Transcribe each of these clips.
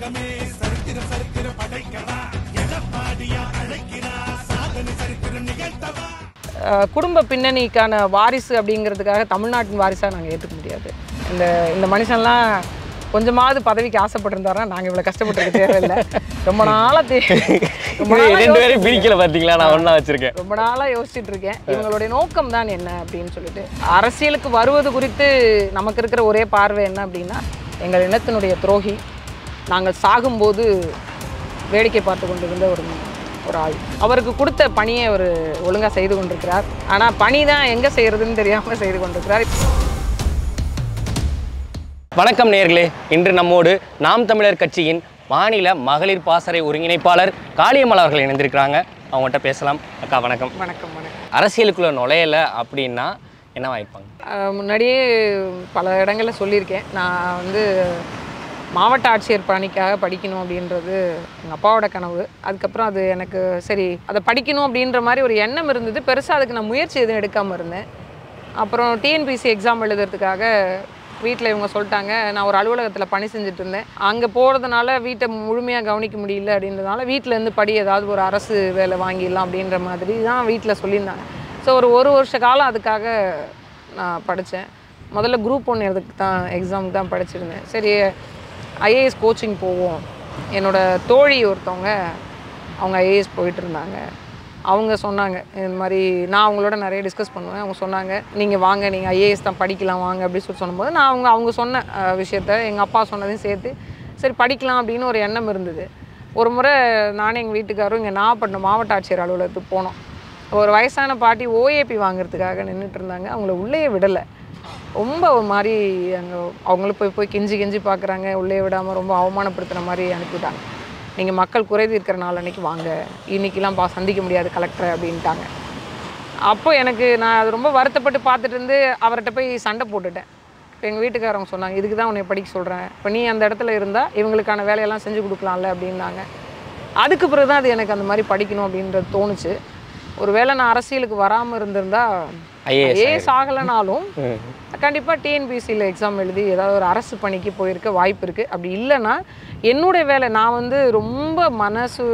உலகமே சரித்திர சரித்திர படைக்கவா எடப்பாடியா அழைக்கிறா சாதனை சரித்திரம் நிகழ்த்தவா அஹ் குடும்ப பின்னணிக்கான வாரிசு அப்படிங்கிறதுக்காக தமிழ்நாட்டின் வாரிசாக நாங்கள் ஏற்றுக்க முடியாது இந்த இந்த மனுஷன்லாம் கொஞ்சமாவது பதவிக்கு ஆசைப்பட்டிருந்தாருன்னா நாங்கள் இவ்வளோ கஷ்டப்பட்டுருக்க தேவையில்லை ரொம்ப நாளாக தே ரொம்ப இது நாளா ரெண்டு பேரும் யோசிச்சுட்டு பிரிக்கல பார்த்தீங்களா நான் ஒன்றா வச்சிருக்கேன் ரொம்ப நாளாக யோசிச்சுட்டு இருக்கேன் இவங்களுடைய நோக்கம் தான் என்ன அப்படின்னு சொல்லிட்டு அரசியலுக்கு வருவது குறித்து நமக்கு இருக்கிற ஒரே பார்வை என்ன அப்படின்னா எங்கள் இனத்தினுடைய துரோகி நாங்கள் சாகும்போது வேடிக்கை பார்த்து கொண்டிருந்த ஒரு ஒரு ஆள் அவருக்கு கொடுத்த பணியை அவர் ஒழுங்காக செய்து கொண்டிருக்கிறார் ஆனால் பணி தான் எங்கே செய்கிறதுன்னு தெரியாமல் செய்து கொண்டிருக்கிறார் வணக்கம் நேர்களே இன்று நம்மோடு நாம் தமிழர் கட்சியின் மாநில மகளிர் பாசறை ஒருங்கிணைப்பாளர் காளியம்மாள் அவர்கள் இணைந்திருக்கிறாங்க அவங்கள்ட்ட பேசலாம் அக்கா வணக்கம் வணக்கம் வணக்கம் அரசியலுக்குள்ள நுழையலை அப்படின்னா என்னவா இருப்பாங்க அஹ் முன்னாடியே பல இடங்களில் சொல்லியிருக்கேன் நான் வந்து மாவட்ட ஆட்சியர் பணிக்காக படிக்கணும் அப்படின்றது எங்கள் அப்பாவோட கனவு அதுக்கப்புறம் அது எனக்கு சரி அதை படிக்கணும் அப்படின்ற மாதிரி ஒரு எண்ணம் இருந்தது பெருசாக அதுக்கு நான் முயற்சி எதுவும் எடுக்காமல் இருந்தேன் அப்புறம் டிஎன்பிசி எக்ஸாம் எழுதுறதுக்காக வீட்டில் இவங்க சொல்லிட்டாங்க நான் ஒரு அலுவலகத்தில் பணி செஞ்சுட்டு இருந்தேன் அங்கே போகிறதுனால வீட்டை முழுமையாக கவனிக்க முடியல அப்படின்றதுனால வீட்டிலேருந்து படி ஏதாவது ஒரு அரசு வேலை வாங்கிடலாம் அப்படின்ற மாதிரி தான் வீட்டில் சொல்லியிருந்தாங்க ஸோ ஒரு ஒரு வருஷ காலம் அதுக்காக நான் படித்தேன் முதல்ல குரூப் ஒன்று இதுக்கு தான் எக்ஸாமுக்கு தான் படிச்சிருந்தேன் சரி ஐஏஎஸ் கோச்சிங் போவோம் என்னோட தோழி ஒருத்தவங்க அவங்க ஐஏஎஸ் போயிட்டு இருந்தாங்க அவங்க சொன்னாங்க இந்த மாதிரி நான் அவங்களோட நிறைய டிஸ்கஸ் பண்ணுவேன் அவங்க சொன்னாங்க நீங்கள் வாங்க நீங்கள் ஐஏஎஸ் தான் படிக்கலாம் வாங்க அப்படின்னு சொல்லி சொன்னபோது நான் அவங்க அவங்க சொன்ன அஹ், விஷயத்த எங்கள் அப்பா சொன்னதையும் சேர்த்து சரி படிக்கலாம் அப்படின்னு ஒரு எண்ணம் இருந்தது ஒரு முறை நானும் எங்கள் வீட்டுக்காரும் இங்கே நாகப்பட்டினம் மாவட்ட ஆட்சியர் அலுவலகத்துக்கு போனோம் ஒரு வயசான பாட்டி ஓஏபி வாங்குறதுக்காக நின்றுட்டு இருந்தாங்க அவங்கள உள்ளே விடலை ரொம்ப ஒரு மாதிரி அங்கே அவங்களும் போய் போய் கெஞ்சி கெஞ்சி பார்க்குறாங்க உள்ளே விடாமல் ரொம்ப அவமானப்படுத்துகிற மாதிரி அனுப்பிவிட்டாங்க நீங்கள் மக்கள் குறை தீர்க்கிற நாள் அன்னைக்கு வாங்க இன்னைக்கெல்லாம் பா சந்திக்க முடியாது கலெக்டரை அப்படின்ட்டாங்க அப்போ எனக்கு நான் அது ரொம்ப வருத்தப்பட்டு பார்த்துட்டு இருந்து அவர்கிட்ட போய் சண்டை போட்டுட்டேன் இப்போ எங்கள் வீட்டுக்காரவங்க சொன்னாங்க இதுக்கு தான் உன்னை படிக்க சொல்கிறேன் இப்போ நீ அந்த இடத்துல இருந்தால் இவங்களுக்கான வேலையெல்லாம் செஞ்சு கொடுக்கலாம்ல அப்படின்னாங்க அதுக்கு பிறகு தான் அது எனக்கு அந்த மாதிரி படிக்கணும் அப்படின்றது தோணுச்சு ஒருவேளை நான் அரசியலுக்கு வராமல் இருந்திருந்தா IAS ஐஏஎஸ் ஆகலைனாலும் கண்டிப்பாக டிஎன்பிசியில் எக்ஸாம் எழுதி ஏதாவது ஒரு அரசு பணிக்கு போயிருக்க வாய்ப்பு இருக்குது அப்படி இல்லைன்னா என்னுடைய வேலை நான் வந்து ரொம்ப மனசு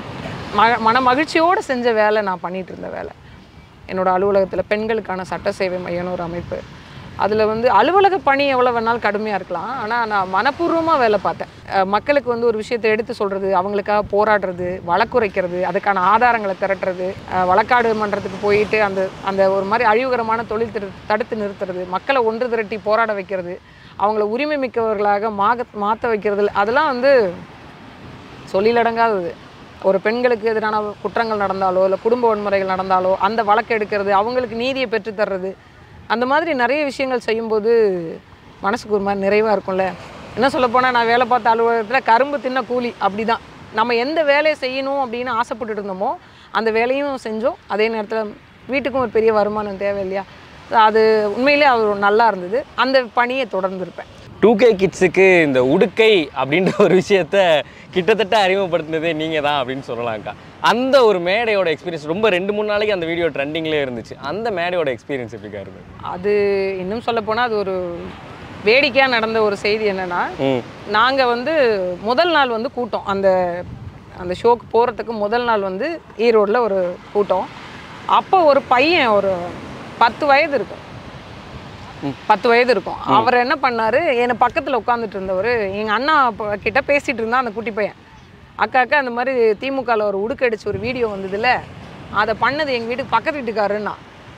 ம மன மகிழ்ச்சியோடு செஞ்ச வேலை நான் பண்ணிட்டு இருந்த வேலை என்னோட அலுவலகத்தில் பெண்களுக்கான சட்ட சேவை மையம்னு ஒரு அமைப்பு அதில் வந்து அலுவலக பணி எவ்வளோ வேணாலும் கடுமையாக இருக்கலாம் ஆனால் நான் மனப்பூர்வமாக வேலை பார்த்தேன் அஹ் மக்களுக்கு வந்து ஒரு விஷயத்தை எடுத்து சொல்கிறது அவங்களுக்காக போராடுறது வழக்குரைக்கிறது அதுக்கான ஆதாரங்களை திரட்டுறது அஹ் வழக்காடு மன்றத்துக்கு போயிட்டு அந்த அந்த ஒரு மாதிரி அழிவுகரமான தொழில் திரு தடுத்து நிறுத்துறது மக்களை ஒன்று திரட்டி போராட வைக்கிறது அவங்கள உரிமை மிக்கவர்களாக மாக மாற்ற வைக்கிறது அதெல்லாம் வந்து சொல்லிலடங்காதது ஒரு பெண்களுக்கு எதிரான குற்றங்கள் நடந்தாலோ இல்லை குடும்ப வன்முறைகள் நடந்தாலோ அந்த வழக்கு எடுக்கிறது அவங்களுக்கு நீதியை பெற்றுத் தர்றது அந்த மாதிரி நிறைய விஷயங்கள் செய்யும்போது மனசுக்கு ஒரு மாதிரி நிறைவாக இருக்கும்ல என்ன சொல்லப்போனால் நான் வேலை பார்த்த அலுவலகத்தில் கரும்பு தின்ன கூலி அப்படி தான் நம்ம எந்த வேலையை செய்யணும் அப்படின்னு ஆசைப்பட்டுட்டு இருந்தோமோ அந்த வேலையும் செஞ்சோம் அதே நேரத்தில் வீட்டுக்கும் ஒரு பெரிய வருமானம் தேவை இல்லையா அது உண்மையிலே அது நல்லா இருந்தது அந்த பணியை தொடர்ந்துருப்பேன் டூ கே கிட்ஸுக்கு இந்த உடுக்கை அப்படின்ற ஒரு விஷயத்த கிட்டத்தட்ட அறிமுகப்படுத்தினதே நீங்கள் தான் அப்படின்னு சொல்லலாம்க்கா அந்த ஒரு மேடையோட எக்ஸ்பீரியன்ஸ் ரொம்ப ரெண்டு மூணு நாளைக்கு அந்த வீடியோ ட்ரெண்டிங்லேயே இருந்துச்சு அந்த மேடையோட எக்ஸ்பீரியன்ஸ் எப்படிக்கா இருந்தது அது இன்னும் சொல்லப்போனால் அது ஒரு வேடிக்கையாக நடந்த ஒரு செய்தி என்னென்னா ம் நாங்கள் வந்து முதல் நாள் வந்து கூட்டம் அந்த அந்த ஷோக்கு போகிறதுக்கு முதல் நாள் வந்து ஈரோட்டில் ஒரு கூட்டம் அப்போ ஒரு பையன் ஒரு பத்து வயது இருக்கும் பத்து வயது இருக்கும் அவர் என்ன பண்ணாரு என்னை பக்கத்தில் உட்காந்துட்டு இருந்தவர் எங்கள் அண்ணா அப்ப கிட்ட பேசிகிட்டு இருந்தா அந்த குட்டி பையன் அக்கா அக்கா அந்த மாதிரி திமுகவில் ஒரு உடுக்கடிச்சு ஒரு வீடியோ வந்ததுல அதை பண்ணது எங்கள் வீட்டுக்கு பக்கத்து வீட்டுக்காருன்னா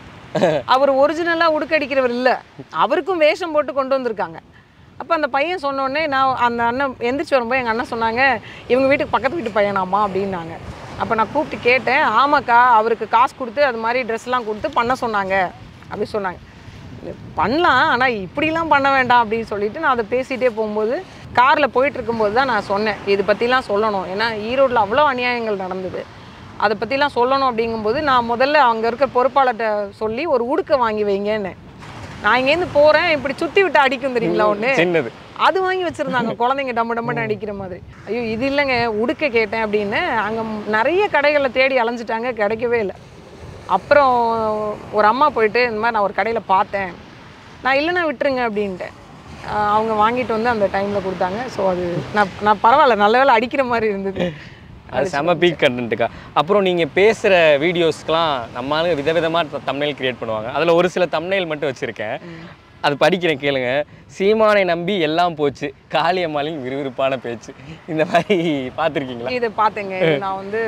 அவர் ஒரிஜினலாக உடுக்கடிக்கிறவர் இல்லை அவருக்கும் வேஷம் போட்டு கொண்டு வந்திருக்காங்க அப்போ அந்த பையன் சொன்ன உடனே நான் அந்த அண்ணன் எந்திரிச்சு வரும்போது எங்கள் அண்ணன் சொன்னாங்க இவங்க வீட்டுக்கு பக்கத்து வீட்டு பையனாமா அப்படின்னாங்க அப்போ நான் கூப்பிட்டு கேட்டேன் ஆமாக்கா அவருக்கு காசு கொடுத்து அது மாதிரி ட்ரெஸ்லாம் கொடுத்து பண்ண சொன்னாங்க அப்படி சொன்னாங்க இது பண்ணலாம் ஆனால் இப்படிலாம் பண்ண வேண்டாம் அப்படின்னு சொல்லிட்டு நான் அதை பேசிகிட்டே போகும்போது காரில் போயிட்டு இருக்கும்போது தான் நான் சொன்னேன் இது பற்றிலாம் சொல்லணும் ஏன்னா ஈரோட்டில் அவ்வளோ அநியாயங்கள் நடந்தது அதை பற்றிலாம் சொல்லணும் அப்படிங்கும்போது நான் முதல்ல அங்கே இருக்க பொறுப்பாளர்கிட்ட சொல்லி ஒரு உடுக்கை வாங்கி வைங்கன்னு நான் இங்கேருந்து போகிறேன் இப்படி சுற்றி விட்டு அடிக்கும் தெரியுங்களா ஒன்று சின்னது அது வாங்கி வச்சுருந்தாங்க குழந்தைங்க டம்மு டம்முன்னு அடிக்கிற மாதிரி ஐயோ இது இல்லைங்க உடுக்க கேட்டேன் அப்படின்னு அங்கே நிறைய கடைகளில் தேடி அலைஞ்சிட்டாங்க கிடைக்கவே இல்லை அப்புறம் ஒரு அம்மா போயிட்டு இந்த மாதிரி நான் ஒரு கடையில் பார்த்தேன் நான் இல்லைன்னா விட்டுருங்க அப்படின்ட்டேன் ஆஹ் அவங்க வாங்கிட்டு வந்து அந்த டைமில் கொடுத்தாங்க ஸோ அது நான் நான் பரவாயில்ல நல்ல வேளை அடிக்கிற மாதிரி இருந்தது அது செம பீக் கண்டென்ட்டுக்கா அப்புறம் நீங்கள் பேசுகிற வீடியோஸ்க்கெலாம் நம்ம ஆளுங்க விதவிதமாக தம்னைல் கிரியேட் பண்ணுவாங்க அதில் ஒரு சில தம்னைல் மட்டும் வச்சுருக்கேன் அது படிக்கிறேன் கேளுங்க சீமானை நம்பி எல்லாம் போச்சு காளியம்மாளின் விறுவிறுப்பான பேச்சு இந்த மாதிரி பார்த்துருக்கீங்களா இதை பார்த்தேங்க இது நான் வந்து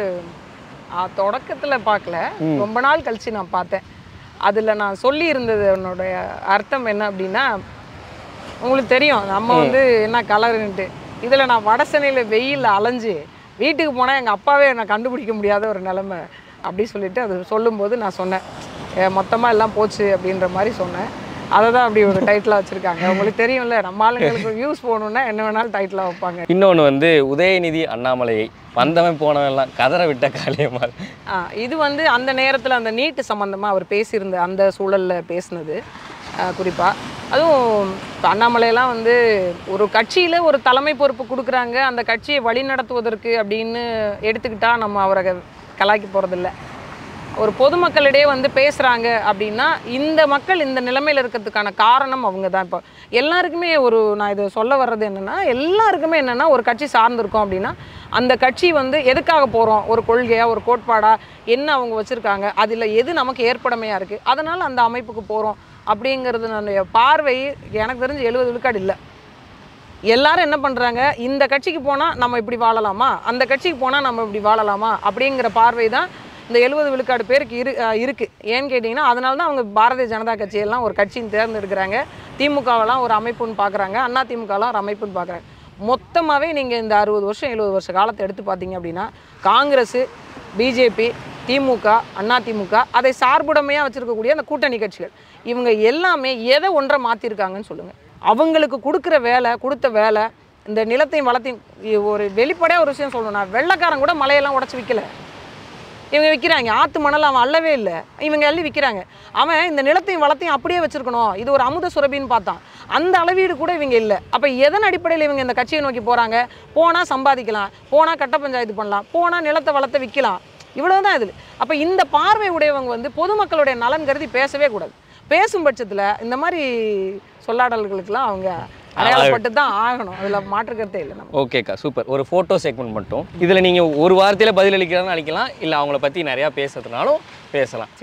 தொடக்கத்தில் பார்க்கல ரொம்ப நாள் கழிச்சு நான் பார்த்தேன் அதில் நான் சொல்லி இருந்தது என்னுடைய அர்த்தம் என்ன அப்படின்னா உங்களுக்கு தெரியும் நம்ம வந்து என்ன கலருன்ட்டு இதில் நான் வடசென்னையில் வெயிலில் அலைஞ்சு வீட்டுக்கு போனால் எங்கள் அப்பாவே என்னை கண்டுபிடிக்க முடியாத ஒரு நிலமை அப்படி சொல்லிட்டு அது சொல்லும்போது நான் சொன்னேன் மொத்தமாக எல்லாம் போச்சு அப்படின்ற மாதிரி சொன்னேன் அதை தான் அப்படி ஒரு டைட்டிலாக வச்சுருக்காங்க உங்களுக்கு தெரியும்ல நம்ம ஆளுங்களுக்கு வியூஸ் போகணுன்னா என்ன வேணாலும் டைட்டிலாக வைப்பாங்க இன்னொன்று வந்து உதயநிதி அண்ணாமலையை வந்தவன் போனவன் எல்லாம் கதற விட்ட காளியம்மாள் ஆ, இது வந்து அந்த நேரத்தில் அந்த நீட்டு சம்மந்தமாக அவர் பேசியிருந்த அந்த சூழலில் பேசினது குறிப்பாக அதுவும் இப்ப அண்ணாமலையெல்லாம் வந்து ஒரு கட்சியில் ஒரு தலைமை பொறுப்பு கொடுக்குறாங்க அந்த கட்சியை வழி நடத்துவதற்கு அப்படின்னு எடுத்துக்கிட்டா நம்ம அவரை கலாய்க்க போகிறதில்ல ஒரு பொதுமக்களிடையே வந்து பேசுகிறாங்க அப்படின்னா இந்த மக்கள் இந்த நிலைமையில் இருக்கிறதுக்கான காரணம் அவங்க தான் இப்போ எல்லாருக்குமே ஒரு நான் இதை சொல்ல வர்றது என்னென்னா எல்லாருக்குமே என்னென்னா ஒரு கட்சி சார்ந்திருக்கோம் அப்படின்னா அந்த கட்சி வந்து எதுக்காக போகிறோம் ஒரு கொள்கையா ஒரு கோட்பாடா என்ன அவங்க வச்சுருக்காங்க அதில் எது நமக்கு ஏற்படமையாக இருக்குது அதனால் அந்த அமைப்புக்கு போகிறோம் அப்படிங்கிறது என்னுடைய பார்வை எனக்கு தெரிஞ்சு எழுபது விழுக்காடு இல்லை எல்லாரும் என்ன பண்ணுறாங்க இந்த கட்சிக்கு போனால் நம்ம இப்படி வாழலாமா அந்த கட்சிக்கு போனால் நம்ம இப்படி வாழலாமா அப்படிங்கிற பார்வை தான் இந்த எழுபது விழுக்காடு பேருக்கு இரு அஹ் இருக்கு ஏன்னு கேட்டிங்கன்னா அதனால தான் அவங்க பாரதிய ஜனதா கட்சியெல்லாம் ஒரு கட்சின்னு தேர்ந்தெடுக்கிறாங்க திமுகவெல்லாம் ஒரு அமைப்புன்னு பார்க்குறாங்க அண்ணா திமுகலாம் ஒரு அமைப்புன்னு பார்க்குறாங்க மொத்தமாகவே நீங்கள் இந்த அறுபது வருஷம் எழுபது வருஷ காலத்தை எடுத்து பார்த்தீங்க அப்படின்னா காங்கிரஸ் பிஜேபி திமுக அண்ணா திமுக அதை சார்புடைமையாக வச்சுருக்கக்கூடிய அந்த கூட்டணி கட்சிகள் இவங்க எல்லாமே எதை ஒன்றை மாற்றிருக்காங்கன்னு சொல்லுங்கள் அவங்களுக்கு கொடுக்குற வேலை கொடுத்த வேலை இந்த நிலத்தையும் வளத்தையும் இ- ஒரு வெளிப்படையாக ஒரு விஷயம் சொல்லணும்னா வெள்ளைக்காரன் கூட மலையெல்லாம் உடச்சி விற்கல இவங்க விற்கிறாங்க ஆற்று மணல் அவன் அள்ளவே இல்லை இவங்க அள்ளி விற்கிறாங்க அவன் இந்த நிலத்தையும் வளத்தையும் அப்படியே வச்சிருக்கணும் இது ஒரு அமுத சுரபின்னு பார்த்தான் அந்த அளவீடு கூட இவங்க இல்லை அப்போ எதன் அடிப்படையில் இவங்க இந்த கட்சியை நோக்கி போகிறாங்க போனால் சம்பாதிக்கலாம் போனால் கட்ட பஞ்சாயத்து பண்ணலாம் போனால் நிலத்தை வளத்தை விற்கலாம் இவ்வளவுதான் இதில் அப்போ இந்த பார்வை உடையவங்க வந்து பொதுமக்களுடைய நலன் கருதி பேசவே கூடாது பேசும் பட்சத்தில் இந்த மாதிரி சொல்லாடல்களுக்கெல்லாம் அவங்க அடையாளப்பட்டு தான் ஆகணும் அதில் மாற்றுக்கிறதே இல்லை நம்ம ஓகேக்கா சூப்பர் ஒரு ஃபோட்டோ செக்மெண்ட் மட்டும் இதில் நீங்கள் ஒரு வாரத்தில் பதில் அளிக்கிறதுனாலும் அளிக்கலாம் இல்லை அவங்கள பற்றி நிறையா பேசுறதுனாலும் பேசலாம்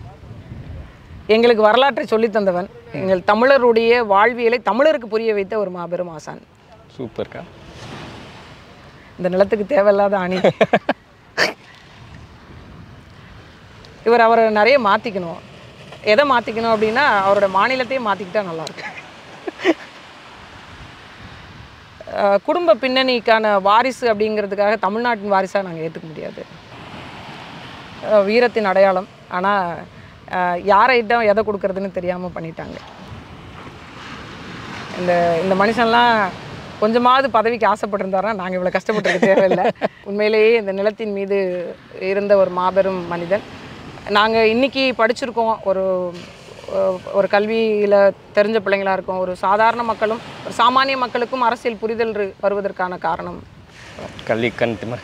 எங்களுக்கு வரலாற்றை சொல்லித் தந்தவன் எங்கள் தமிழருடைய வாழ்வியலை தமிழருக்கு புரிய வைத்த ஒரு மாபெரும் ஆசான் சூப்பர்க்கா இந்த நிலத்துக்கு தேவையில்லாத அணி இவர் அவரை நிறைய மாற்றிக்கணும் எதை மாற்றிக்கணும் அப்படின்னா அவரோட மாநிலத்தையே மாற்றிக்கிட்டா நல்லாயிருக்கும் அஹ் குடும்ப பின்னணிக்கான வாரிசு அப்படிங்கிறதுக்காக தமிழ்நாட்டின் வாரிசாக நாங்கள் ஏற்றுக்க முடியாது அஹ் வீரத்தின் அடையாளம் ஆனால் யாரைட்டம் எதை கொடுக்கறதுன்னு தெரியாமல் பண்ணிட்டாங்க இந்த இந்த மனுஷன்லாம் கொஞ்சமாவது பதவிக்கு ஆசைப்பட்டிருந்தாருன்னா நாங்கள் இவ்வளோ கஷ்டப்பட்டிருக்க தேவையில்லை உண்மையிலேயே இந்த நிலத்தின் மீது இருந்த ஒரு மாபெரும் மனிதன் நாங்கள் இன்னைக்கு படிச்சிருக்கோம் ஒரு ஒரு கல்வியில் தெரிஞ்ச பிள்ளைங்களா இருக்கோம் ஒரு சாதாரண மக்களும் ஒரு சாமானிய மக்களுக்கும் அரசியல் புரிதல் இரு- வருவதற்கான காரணம் கல்வி கண் திமிர்.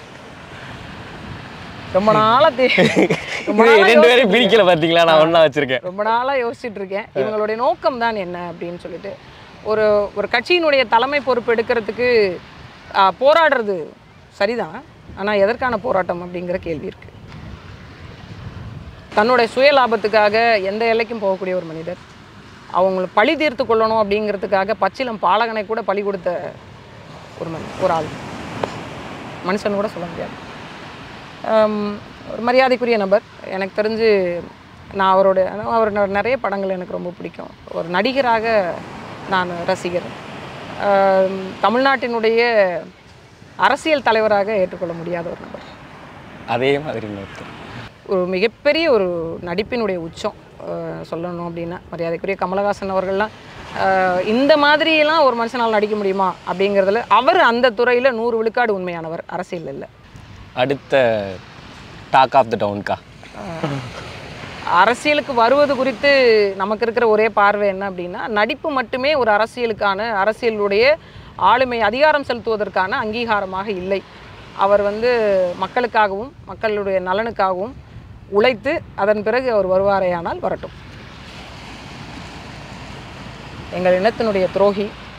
ரொம்ப நாளாக தே ரொம்ப இது நாளா ரெண்டு பேரும் யோசிச்சிட்டு பிரிக்கல பார்த்தீங்களா நான் ஒன்றா வச்சுருக்கேன் ரொம்ப நாளாக யோசிச்சுட்டு இருக்கேன் இவங்களுடைய நோக்கம் தான் என்ன அப்படின்னு சொல்லிட்டு ஒரு ஒரு கட்சியினுடைய தலைமை பொறுப்பு எடுக்கிறதுக்கு ஆ, போராடுறது சரிதான் ஆனால் எதற்கான போராட்டம் அப்படிங்கிற கேள்வி இருக்கு தன்னுடைய சுய லாபத்துக்காக எந்த எல்லைக்கும் போகக்கூடிய ஒரு மனிதர் அவங்கள பழி தீர்த்து கொள்ளணும் அப்படிங்கிறதுக்காக பச்சிலம் பாலகனை கூட பழி கொடுத்த ஒரு மனி ஒரு ஆள் மனுஷன் கூட சொல்ல முடியாது ஆம், ஒரு மரியாதைக்குரிய நபர் எனக்கு தெரிஞ்சு நான் அவரோட அவர் ந- நிறைய படங்கள் எனக்கு ரொம்ப பிடிக்கும் ஒரு நடிகராக நான் ரசிகர் ஆம், தமிழ்நாட்டினுடைய அரசியல் தலைவராக ஏற்றுக்கொள்ள முடியாத ஒரு நபர் அதே மாதிரி இன்னொருத்தர் ஒரு மிகப்பெரிய ஒரு நடிப்பினுடைய உச்சம் அஹ், சொல்லணும் அப்படின்னா மரியாதைக்குரிய கமலஹாசன் அவர்கள்லாம் அஹ், இந்த மாதிரியெல்லாம் ஒரு மனுஷனால் நடிக்க முடியுமா அப்படிங்கிறதுல அவர் அந்த துறையில் நூறு விழுக்காடு உண்மையானவர் அரசியல் இல்லை அடுத்த டாக் ஆஃப் த டவுன்க்கா அரசியலுக்கு வருவது குறித்து நமக்கு இருக்கிற ஒரே பார்வை என்ன அப்படின்னா நடிப்பு மட்டுமே ஒரு அரசியலுக்கான அரசியலுடைய ஆளுமை அதிகாரம் செலுத்துவதற்கான அங்கீகாரமாக இல்லை அவர் வந்து மக்களுக்காகவும் மக்களுடைய நலனுக்காகவும் உழைத்து அதன் பிறகு அவர் வருவாரேயானால் வரட்டும் எங்கள் இனத்தினுடைய துரோகி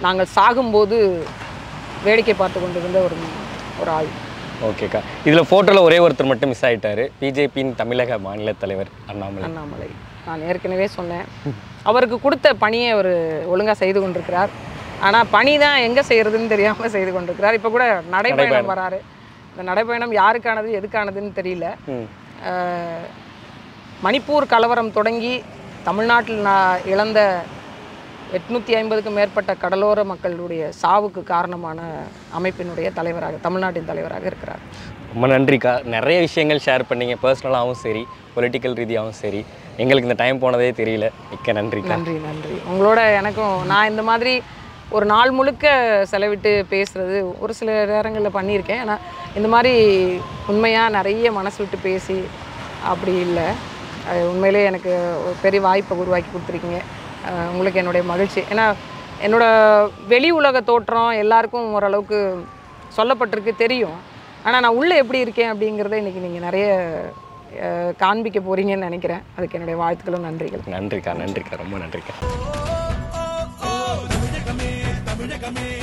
நாங்கள் சாகும்போது வேடிக்கை பார்த்து கொண்டிருந்த ஒரு ஒரு ஆள் ஓகேக்கா இதில் ஃபோட்டோவில் ஒரே ஒருத்தர் மட்டும் மிஸ் ஆயிட்டாரு பிஜேபியின் தமிழக மாநில தலைவர் அண்ணாமலை அண்ணாமலை நான் ஏற்கனவே சொன்னேன் அவருக்கு கொடுத்த பணியை அவர் ஒழுங்காக செய்து கொண்டிருக்கிறார் ஆனால் பணி தான் எங்கே செய்கிறதுன்னு தெரியாமல் செய்து கொண்டிருக்கிறார் இப்போ கூட நடைப்பயணம் வராரு இந்த நடைப்பயணம் யாருக்கானது எதுக்கானதுன்னு தெரியல ம் அஹ், மணிப்பூர் கலவரம் தொடங்கி தமிழ்நாட்டில் நான் இழந்த எட்நூற்றி ஐம்பதுக்கும் மேற்பட்ட கடலோர மக்களுடைய சாவுக்கு காரணமான அமைப்பினுடைய தலைவராக தமிழ்நாட்டின் தலைவராக இருக்கிறார் ரொம்ப நன்றிக்கா நிறைய விஷயங்கள் ஷேர் பண்ணீங்க பர்சனலாகவும் சரி பொலிட்டிக்கல் ரீதியாகவும் சரி எங்களுக்கு இந்த டைம் போனதே தெரியல மிக்க நன்றிக்கா நன்றி நன்றி உங்களோட எனக்கும் நான் இந்த மாதிரி ஒரு நாள் முழுக்க செலவிட்டு பேசுறது ஒரு சில நேரங்களில் பண்ணியிருக்கேன் ஆனால் இந்த மாதிரி உண்மையாக நிறைய மனசு விட்டு பேசி அப்படி இல்லை அது உண்மையிலே எனக்கு ஒரு பெரிய வாய்ப்பை உருவாக்கி கொடுத்துருக்கீங்க அஹ் உங்களுக்கு என்னுடைய மகிழ்ச்சி ஏன்னா என்னோட வெளி உலக தோற்றம் எல்லாருக்கும் ஓரளவுக்கு சொல்லப்பட்டிருக்கு தெரியும் ஆனால் நான் உள்ளே எப்படி இருக்கேன் அப்படிங்கிறத இன்றைக்கி நீங்கள் நிறைய அஹ், காண்பிக்க போகிறீங்கன்னு நினைக்கிறேன் அதுக்கு என்னுடைய வாழ்த்துக்களும் நன்றிகள் நன்றிக்கா நன்றிக்கா ரொம்ப நன்றிக்கா தமிழகமே தமிழகமே